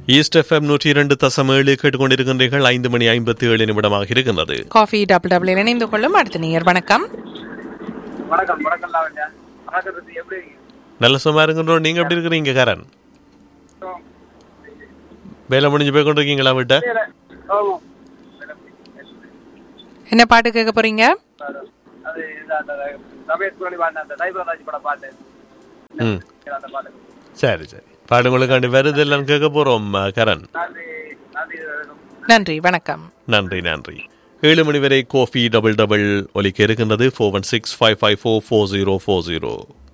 east FM நூற்றி இரண்டு தசம் ஏழு கேட்டுக்கொண்டிருக்கின்றீர்கள் ஐந்து மணி ஐம்பத்தி ஏழு நிமிடமாக இருக்கின்றது காஃபி டபுள் டபுள் இணைந்து கொள்ளும் அடுத்த நேயர் வணக்கம் வணக்கம் வணக்கம் லாவண்யா வணக்கம் ரித்தி எப்படி இருக்கீங்க நல்ல சும்மா இருக்கின்றோம் நீங்க எப்படி இருக்கிறீங்க கரண் வேலை முடிஞ்சு போய் கொண்டிருக்கீங்களா விட்ட ஆமாம் என்ன பாட்டு கேட்க போறீங்க அது இது அந்த ரமேஷ் குரலி பாடின அந்த தைபராஜ் பட பாட்டு ம் அந்த பாட்டு சரி சரி பாடுங்களுக்காண்டி வருது எல்லாம் கேட்க போறோம் அஹ், கரண் நன்றி நன்றி வேணும் நன்றி வணக்கம் நன்றி நன்றி ஏழு மணி வரை கோஃபி டபுள் டபுள் ஒலிக்க இருக்கின்றது four one six five five four four zero four zero